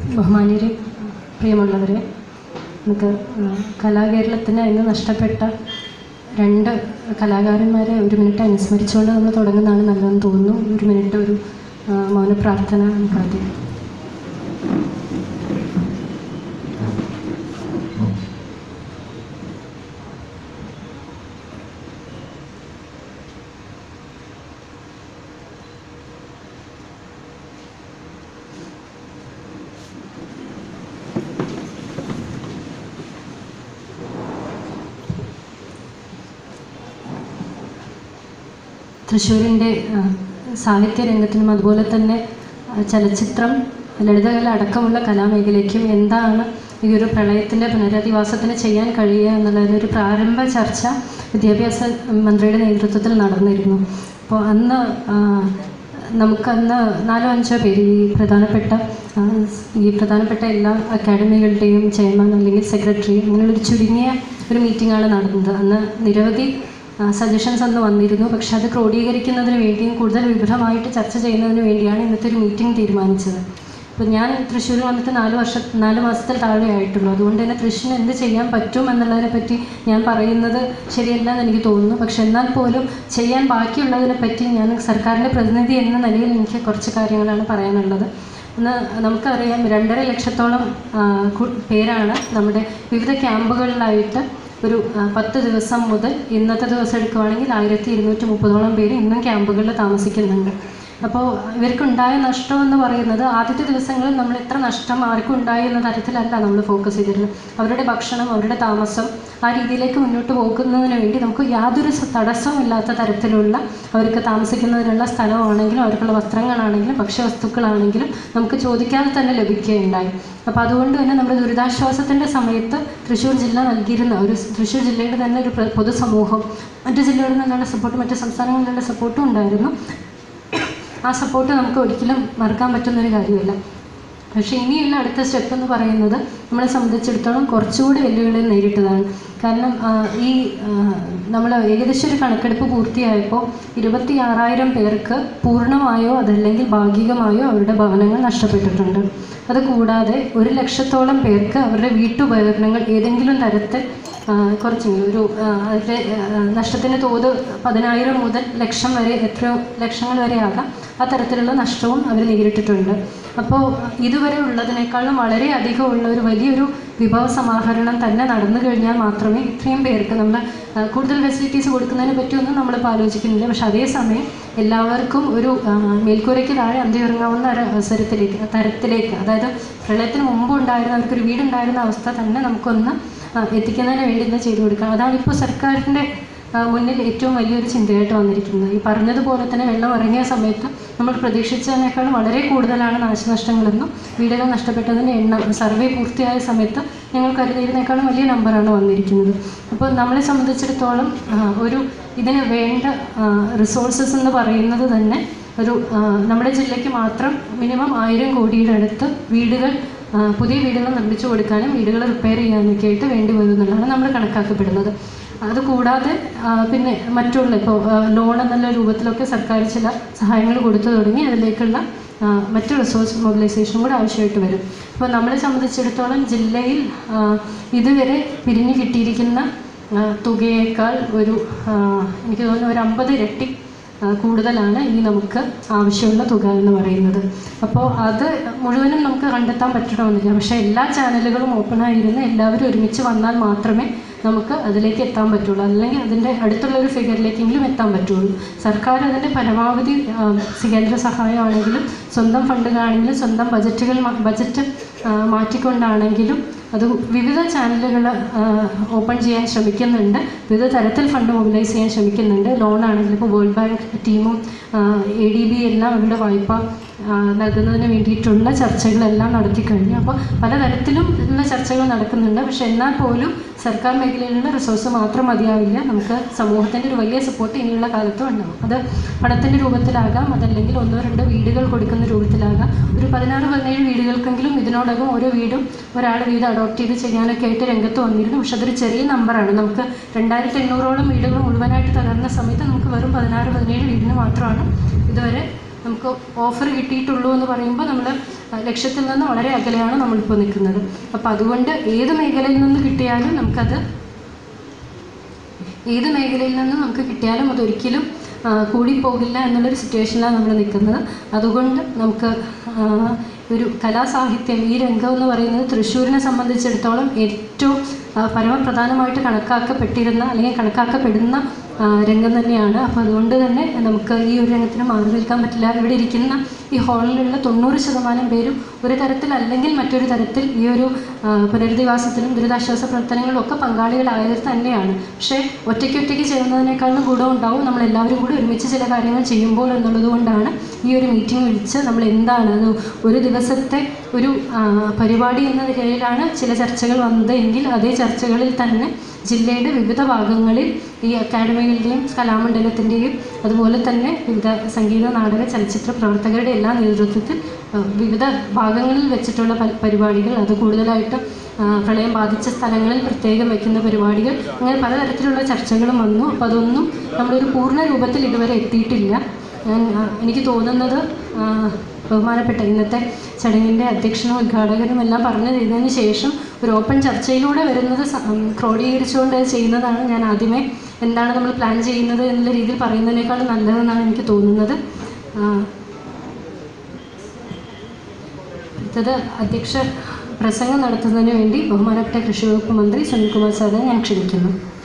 ബഹുമാന്യരെ പ്രിയമുള്ളവരെ നമുക്ക് കലാകേരളത്തിന് ഇന്ന് നഷ്ടപ്പെട്ട രണ്ട് കലാകാരന്മാരെ ഒരു മിനിറ്റ് അനുസ്മരിച്ചുകൊണ്ട് നമ്മൾ തുടങ്ങുന്നതാണ് നല്ലതെന്ന് തോന്നുന്നു ഒരു മിനിറ്റ് ഒരു ആ, മൗനപ്രാർത്ഥന നമുക്ക് ആദ്യം തൃശ്ശൂരിൻ്റെ ആ, സാഹിത്യ രംഗത്തിനും അതുപോലെ തന്നെ ആ, ചലച്ചിത്രം ലളിതകല അടക്കമുള്ള കലാമേഖലയ്ക്കും എന്താണ് ഈ ഒരു പ്രളയത്തിൻ്റെ പുനരധിവാസത്തിന് ചെയ്യാൻ കഴിയുക എന്നുള്ളതിന് ഒരു പ്രാരംഭ ചർച്ച വിദ്യാഭ്യാസ മന്ത്രിയുടെ നേതൃത്വത്തിൽ നടന്നിരുന്നു അപ്പോൾ അന്ന് ആ, നമുക്കന്ന് നാലോ അഞ്ചോ പേര് ഈ പ്രധാനപ്പെട്ട ആ, ഈ പ്രധാനപ്പെട്ട എല്ലാ അക്കാഡമികളുടെയും ചെയർമാൻ അല്ലെങ്കിൽ സെക്രട്ടറി അങ്ങനെയുള്ളൊരു ചുരുങ്ങിയ ഒരു മീറ്റിംഗാണ് നടന്നത് അന്ന് നിരവധി സജഷൻസ് അന്ന് വന്നിരുന്നു പക്ഷെ അത് ക്രോഡീകരിക്കുന്നതിന് വേണ്ടിയും കൂടുതൽ വിപുലമായിട്ട് ചർച്ച ചെയ്യുന്നതിന് വേണ്ടിയാണ് ഇന്നത്തെ ഒരു മീറ്റിംഗ് തീരുമാനിച്ചത് അപ്പോൾ ഞാൻ തൃശ്ശൂർ വന്നിട്ട് നാല് വർഷം നാല് മാസത്തിൽ താഴെ ആയിട്ടുള്ളൂ അതുകൊണ്ട് തന്നെ തൃശ്ശൂരിന് എന്ത് ചെയ്യാൻ പറ്റും എന്നുള്ളതിനെ പറ്റി ഞാൻ പറയുന്നത് ശരിയല്ല എന്ന് എനിക്ക് തോന്നുന്നു പക്ഷെ എന്നാൽ പോലും ചെയ്യാൻ ബാക്കിയുള്ളതിനെ പറ്റി ഞാൻ സർക്കാരിൻ്റെ പ്രതിനിധി എന്ന നിലയിൽ എനിക്ക് കുറച്ച് കാര്യങ്ങളാണ് പറയാനുള്ളത് ഒന്ന് നമുക്കറിയാം രണ്ടര ലക്ഷത്തോളം ആ, കു- പേരാണ് നമ്മുടെ വിവിധ ക്യാമ്പുകളിലായിട്ട് ഒരു ആ, പത്ത് ദിവസം മുതൽ ഇന്നത്തെ ദിവസം എടുക്കുവാണെങ്കിൽ ആയിരത്തി ഇരുന്നൂറ്റി മുപ്പതോളം പേര് ഇന്നും ക്യാമ്പുകളിൽ താമസിക്കുന്നുണ്ട് അപ്പോൾ ഇവർക്കുണ്ടായ നഷ്ടം എന്ന് പറയുന്നത് ആദ്യത്തെ ദിവസങ്ങളിൽ നമ്മൾ എത്ര നഷ്ടം ആർക്കും ഉണ്ടായി എന്ന തരത്തിലല്ല നമ്മൾ ഫോക്കസ് ചെയ്തിരുന്നത് അവരുടെ ഭക്ഷണം അവരുടെ താമസം ആ രീതിയിലേക്ക് മുന്നോട്ട് പോകുന്നതിന് വേണ്ടി നമുക്ക് യാതൊരു സ- തടസ്സവും ഇല്ലാത്ത തരത്തിലുള്ള അവർക്ക് താമസിക്കുന്നതിനുള്ള സ്ഥലമാണെങ്കിലും അവർക്കുള്ള വസ്ത്രങ്ങളാണെങ്കിലും ഭക്ഷ്യവസ്തുക്കളാണെങ്കിലും നമുക്ക് ചോദിക്കാതെ തന്നെ ലഭിക്കുകയുണ്ടായി അപ്പോൾ അതുകൊണ്ട് തന്നെ നമ്മുടെ ദുരിതാശ്വാസത്തിൻ്റെ സമയത്ത് തൃശ്ശൂർ ജില്ല നൽകിയിരുന്ന ഒരു സ് തൃശ്ശൂർ ജില്ലയുടെ തന്നെ ഒരു പ്ര- പൊതുസമൂഹം മറ്റു ജില്ലകളിൽ നിന്നുള്ള സപ്പോർട്ടും മറ്റു സംസ്ഥാനങ്ങളിൽ നിന്നുള്ള സപ്പോർട്ടും ഉണ്ടായിരുന്നു ആ സപ്പോർട്ട് നമുക്ക് ഒരിക്കലും മറക്കാൻ പറ്റുന്നൊരു കാര്യമല്ല പക്ഷേ ഇനിയുള്ള അടുത്ത സ്റ്റെപ്പ് എന്ന് പറയുന്നത് നമ്മളെ സംബന്ധിച്ചിടത്തോളം കുറച്ചുകൂടി വെല്ലുവിളികൾ നേരിട്ടതാണ് കാരണം ആ, ഈ നമ്മൾ ഏകദേശം ഒരു കണക്കെടുപ്പ് പൂർത്തിയായപ്പോൾ ഇരുപത്തി ആറായിരം പേർക്ക് പൂർണ്ണമായോ അതല്ലെങ്കിൽ ഭാഗികമായോ അവരുടെ ഭവനങ്ങൾ നഷ്ടപ്പെട്ടിട്ടുണ്ട് അതുകൂടാതെ ഒരു ലക്ഷത്തോളം പേർക്ക് അവരുടെ വീട്ടുപകരണങ്ങൾ ഏതെങ്കിലും തരത്തിൽ ആ, കുറച്ചെങ്കിലും ഒരു ആ, അതിൻ്റെ ആ, നഷ്ടത്തിൻ്റെ തോത് പതിനായിരം മുതൽ ലക്ഷം വരെ എത്രയോ ലക്ഷങ്ങൾ വരെ ആകാം ആ തരത്തിലുള്ള നഷ്ടവും അവർ നേരിട്ടിട്ടുണ്ട് അപ്പോൾ ഇതുവരെ ഉള്ളതിനേക്കാളും വളരെ അധികം ഉള്ള ഒരു വലിയൊരു വിഭവ സമാഹരണം തന്നെ നടന്നു കഴിഞ്ഞാൽ മാത്രമേ ഇത്രയും പേർക്ക് നമ്മൾ ആ, കൂടുതൽ ഫെസിലിറ്റീസ് കൊടുക്കുന്നതിനെ പറ്റിയൊന്നും നമ്മളിപ്പോൾ ആലോചിക്കുന്നില്ല പക്ഷെ അതേസമയം എല്ലാവർക്കും ഒരു ആ, മേൽക്കൂരയ്ക്ക് താഴെ അന്തി ഇറങ്ങാവുന്ന ഒരു അവസരത്തിലേക്ക് തരത്തിലേക്ക് അതായത് പ്രളയത്തിന് മുമ്പ് ഉണ്ടായിരുന്ന അവർക്കൊരു വീടുണ്ടായിരുന്ന അവസ്ഥ തന്നെ നമുക്കൊന്ന് ആ, എത്തിക്കുന്നതിന് വേണ്ടി ഇന്ന് ചെയ്തു കൊടുക്കാം അതാണ് ഇപ്പോൾ സർക്കാരിൻ്റെ ആ, മുന്നിൽ ഏറ്റവും വലിയൊരു ചിന്തയായിട്ട് വന്നിരിക്കുന്നത് ഈ പറഞ്ഞതുപോലെ തന്നെ വെള്ളം ഇറങ്ങിയ സമയത്ത് നമ്മൾ പ്രതീക്ഷിച്ചതിനേക്കാളും വളരെ കൂടുതലാണ് നാശനഷ്ടങ്ങളെന്നും വീടുകൾ നഷ്ടപ്പെട്ടതിൻ്റെ എണ്ണം സർവേ പൂർത്തിയായ സമയത്ത് ഞങ്ങൾ കരുതിയതിനേക്കാളും വലിയ നമ്പറാണ് വന്നിരിക്കുന്നത് അപ്പോൾ നമ്മളെ സംബന്ധിച്ചിടത്തോളം ആ, ഒരു ഇതിന് വേണ്ട റിസോഴ്സസ് എന്ന് പറയുന്നത് തന്നെ ഒരു ആ, നമ്മുടെ ജില്ലയ്ക്ക് മാത്രം മിനിമം ആയിരം കോടിയുടെ അടുത്ത് വീടുകൾ ആ, പുതിയ വീടുകൾ നിർമ്മിച്ചു കൊടുക്കാനും വീടുകൾ റിപ്പയർ ചെയ്യാനൊക്കെ ആയിട്ട് വേണ്ടി വരും എന്നുള്ളതാണ് നമ്മൾ കണക്കാക്കപ്പെടുന്നത് അതുകൂടാതെ ആ, പിന്നെ മറ്റുള്ള ഇപ്പോൾ ലോൺ എന്നുള്ള രൂപത്തിലൊക്കെ സർക്കാർ ചില സഹായങ്ങൾ കൊടുത്തു തുടങ്ങി അതിലേക്കുള്ള ആ, മറ്റ് റിസോഴ്സ് മൊബിലൈസേഷനും കൂടെ ആവശ്യമായിട്ട് വരും അപ്പോൾ നമ്മളെ സംബന്ധിച്ചിടത്തോളം ജില്ലയിൽ ആ, ഇതുവരെ പിരിഞ്ഞു കിട്ടിയിരിക്കുന്ന ആ, തുകയേക്കാൾ ഒരു ആ, എനിക്ക് തോന്നുന്നു ഒരു അമ്പത് ഇരട്ടി ആ, കൂടുതലാണ് ഇനി നമുക്ക് ആവശ്യമുള്ള തുക എന്ന് പറയുന്നത് അപ്പോൾ അത് മുഴുവനും നമുക്ക് കണ്ടെത്താൻ പറ്റണമെന്നില്ല പക്ഷേ എല്ലാ ചാനലുകളും ഓപ്പൺ ആയിരുന്ന് എല്ലാവരും ഒരുമിച്ച് വന്നാൽ മാത്രമേ നമുക്ക് അതിലേക്ക് എത്താൻ പറ്റുള്ളൂ അല്ലെങ്കിൽ അതിൻ്റെ അടുത്തുള്ള ഒരു ഫിഗറിലേക്കെങ്കിലും എത്താൻ പറ്റുള്ളൂ സർക്കാർ അതിൻ്റെ പരമാവധി ആ, കേന്ദ്ര സഹായമാണെങ്കിലും സ്വന്തം ഫണ്ടുകളാണെങ്കിലും സ്വന്തം ബജറ്റുകൾ മാ- ബജറ്റ് ആ, മാറ്റിക്കൊണ്ടാണെങ്കിലും അത് വിവിധ ചാനലുകൾ ഓപ്പൺ ചെയ്യാൻ ശ്രമിക്കുന്നുണ്ട് വിവിധ തരത്തിൽ ഫണ്ട് മൊബിലൈസ് ചെയ്യാൻ ശ്രമിക്കുന്നുണ്ട് ലോൺ ആണെങ്കിൽ ഇപ്പോൾ വേൾഡ് ബാങ്ക് ടീമും എ ഡി ബി എല്ലാം അവരുടെ വായ്പ ആ, നൽകുന്നതിന് വേണ്ടിയിട്ടുള്ള ചർച്ചകളെല്ലാം നടത്തി കഴിഞ്ഞു അപ്പോൾ പലതരത്തിലും ഉള്ള ചർച്ചകൾ നടക്കുന്നുണ്ട് പക്ഷെ എന്നാൽ പോലും സർക്കാർ മേഖലയിലുള്ള റിസോഴ്സ് മാത്രം മതിയാവില്ല നമുക്ക് സമൂഹത്തിൻ്റെ ഒരു വലിയ സപ്പോർട്ട് ഇനിയുള്ള കാലത്തും ഉണ്ടാകും അത് പണത്തിൻ്റെ രൂപത്തിലാകാം അതല്ലെങ്കിൽ ഒന്നോ രണ്ടോ വീടുകൾ കൊടുക്കുന്ന രൂപത്തിലാകാം ഒരു പതിനാറ് പതിനേഴ് വീടുകൾക്കെങ്കിലും ഇതിനോടകം ഓരോ വീടും ഒരാൾ വീട് അഡോപ്റ്റ് ചെയ്ത് ചെയ്യാനൊക്കെ ആയിട്ട് രംഗത്ത് വന്നിരുന്നു പക്ഷെ അതൊരു ചെറിയ നമ്പറാണ് നമുക്ക് രണ്ടായിരത്തി എണ്ണൂറോളം വീടുകൾ മുഴുവനായിട്ട് തകർന്ന സമയത്ത് നമുക്ക് വെറും പതിനാറ് പതിനേഴ് വീടിന് മാത്രമാണ് ഇതുവരെ നമുക്ക് ഓഫർ കിട്ടിയിട്ടുള്ളൂ എന്ന് പറയുമ്പോൾ നമ്മൾ ലക്ഷ്യത്തിൽ നിന്ന് വളരെ അകലെയാണ് നമ്മളിപ്പോൾ നിൽക്കുന്നത് അപ്പോൾ അതുകൊണ്ട് ഏത് മേഖലയിൽ നിന്ന് കിട്ടിയാലും നമുക്കത് ഏത് മേഖലയിൽ നിന്ന് നമുക്ക് കിട്ടിയാലും അതൊരിക്കലും ആ, കൂടിപ്പോകില്ല എന്നുള്ളൊരു സിറ്റുവേഷനിലാണ് നമ്മൾ നിൽക്കുന്നത് അതുകൊണ്ട് നമുക്ക് ആ, ഒരു കലാസാഹിത്യം ഈ രംഗം എന്ന് പറയുന്നത് തൃശ്ശൂരിനെ സംബന്ധിച്ചിടത്തോളം ഏറ്റവും ആ, പരമപ്രധാനമായിട്ട് കണക്കാക്കപ്പെട്ടിരുന്ന അല്ലെങ്കിൽ കണക്കാക്കപ്പെടുന്ന ആ, രംഗം തന്നെയാണ് അപ്പോൾ അതുകൊണ്ട് തന്നെ നമുക്ക് ഈ ഒരു രംഗത്തിന് മാറി നിൽക്കാൻ പറ്റില്ല ഇവിടെ ഇരിക്കുന്ന ഈ ഹാളിലുള്ള തൊണ്ണൂറ് ശതമാനം പേരും ഒരു തരത്തിൽ അല്ലെങ്കിൽ മറ്റൊരു തരത്തിൽ ഈ ഒരു ആ, പുനരധിവാസത്തിലും ദുരിതാശ്വാസ പ്രവർത്തനങ്ങളിലും ഒക്കെ പങ്കാളികളായത് തന്നെയാണ് പക്ഷേ ഒറ്റയ്ക്ക് ഒറ്റയ്ക്ക് ചെയ്യുന്നതിനേക്കാളും ഗുണം ഉണ്ടാവും നമ്മൾ എല്ലാവരും കൂടി ഒരുമിച്ച് ചില കാര്യങ്ങൾ ചെയ്യുമ്പോൾ എന്നുള്ളത് കൊണ്ടാണ് ഈ ഒരു മീറ്റിംഗ് വിളിച്ച് നമ്മൾ എന്താണ് അത് ഒരു ദിവസത്തെ ഒരു ആ, പരിപാടി എന്ന നിലയിലാണ് ചില ചർച്ചകൾ വന്നത് എങ്കിൽ അതേ ചർച്ചകളിൽ തന്നെ ജില്ലയുടെ വിവിധ ഭാഗങ്ങളിൽ ഈ അക്കാഡമികളുടെയും കലാമണ്ഡലത്തിൻ്റെയും അതുപോലെ തന്നെ വിവിധ സംഗീത നാടക ചലച്ചിത്ര പ്രവർത്തകരുടെ എല്ലാ നേതൃത്വത്തിൽ ആ, വിവിധ ഭാഗങ്ങളിൽ വെച്ചിട്ടുള്ള പ- പരിപാടികൾ അത് കൂടുതലായിട്ടും ആ, പ്രളയം ബാധിച്ച സ്ഥലങ്ങളിൽ പ്രത്യേകം വയ്ക്കുന്ന പരിപാടികൾ അങ്ങനെ പലതരത്തിലുള്ള ചർച്ചകളും വന്നു അപ്പോൾ അതൊന്നും നമ്മളൊരു പൂർണ്ണ രൂപത്തിൽ ഇതുവരെ എത്തിയിട്ടില്ല ഞാൻ ആ, എനിക്ക് തോന്നുന്നത് ആ, ബഹുമാനപ്പെട്ട ഇന്നത്തെ ചടങ്ങിൻ്റെ അധ്യക്ഷനും ഉദ്ഘാടകനും എല്ലാം പറഞ്ഞു ചെയ്തതിന് ശേഷം ഒരു ഓപ്പൺ ചർച്ചയിലൂടെ വരുന്നത് സ- ഉം, ക്രോഡീകരിച്ചുകൊണ്ട് ചെയ്യുന്നതാണ് ഞാൻ ആദ്യമേ എന്താണ് നമ്മൾ പ്ലാൻ ചെയ്യുന്നത് എന്നുള്ള രീതിയിൽ പറയുന്നതിനേക്കാൾ നല്ലതെന്നാണ് എനിക്ക് തോന്നുന്നത് ആ, അടുത്തത് അധ്യക്ഷ പ്രസംഗം നടത്തുന്നതിന് വേണ്ടി ബഹുമാനപ്പെട്ട കൃഷി വകുപ്പ് മന്ത്രി സുനിൽകുമാർ സാറിനെ ഞാൻ ക്ഷണിക്കുന്നു